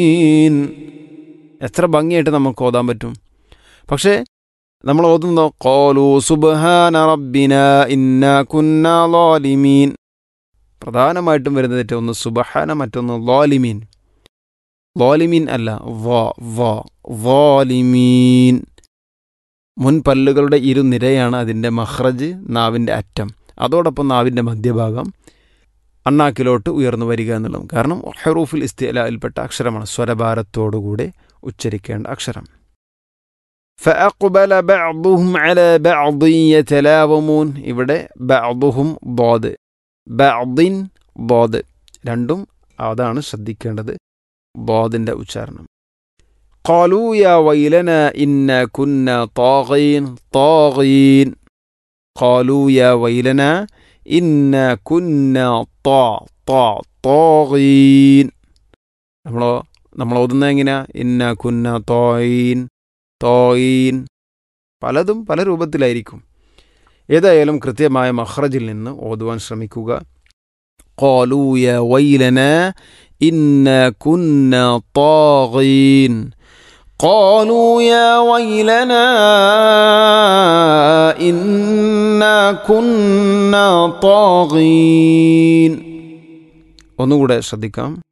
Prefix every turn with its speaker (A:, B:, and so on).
A: ഈൻ. എത്ര ഭംഗിയായിട്ട് നമുക്ക് ഓതാൻ പറ്റും പക്ഷേ നമ്മൾ ഓതുന്നതോ കോലു സുബ്ഹാന റബ്ബിന ഇന്ന കുന്ന ലോലിമീൻ പ്രധാനമായിട്ടും വരുന്ന തെറ്റ് ഒന്ന് സുബഹാന മറ്റൊന്ന് ലോലിമീൻ ലോലിമീൻ അല്ല വ വ വോലിമീൻ മുൻ പല്ലുകളുടെ ഇരുനിരയാണ് അതിൻ്റെ മഹ്റജ് നാവിൻ്റെ അറ്റം അതോടൊപ്പം നാവിൻ്റെ മധ്യഭാഗം അണ്ണാക്കിലോട്ട് ഉയർന്നു വരിക എന്നുള്ളതും കാരണം ഹെറൂഫിൽ ഇസ്തിലയിൽപ്പെട്ട അക്ഷരമാണ് സ്വരഭാരത്തോടുകൂടെ ഉച്ചരിക്കേണ്ട അക്ഷരം فأقبل بعضهم على بعض يتلاومون ഇവിടെ بعضهم ضاد بعض ضاد രണ്ടും അതാണ് ശ്രദ്ധിക്കേണ്ടത് ضادന്റെ ഉച്ചാരണം قالوا يا ويلنا إنا كنا طاغين طاغين قالوا يا ويلنا إنا كنا طا طا طاغين നമ്മളോ നമ്മൾ ഓതുന്നത് എങ്ങനെയാ ഇന്ന കുന്ന തോയീൻ തോയീൻ പലതും പല രൂപത്തിലായിരിക്കും ഏതായാലും കൃത്യമായ മഹ്റജിൽ നിന്ന് ഓതുവാൻ ശ്രമിക്കുക قالوا يا ويلنا إنا كنا طاغين قالوا يا ويلنا إنا كنا طاغين ഒന്നുകൂടെ ശ്രദ്ധിക്കാം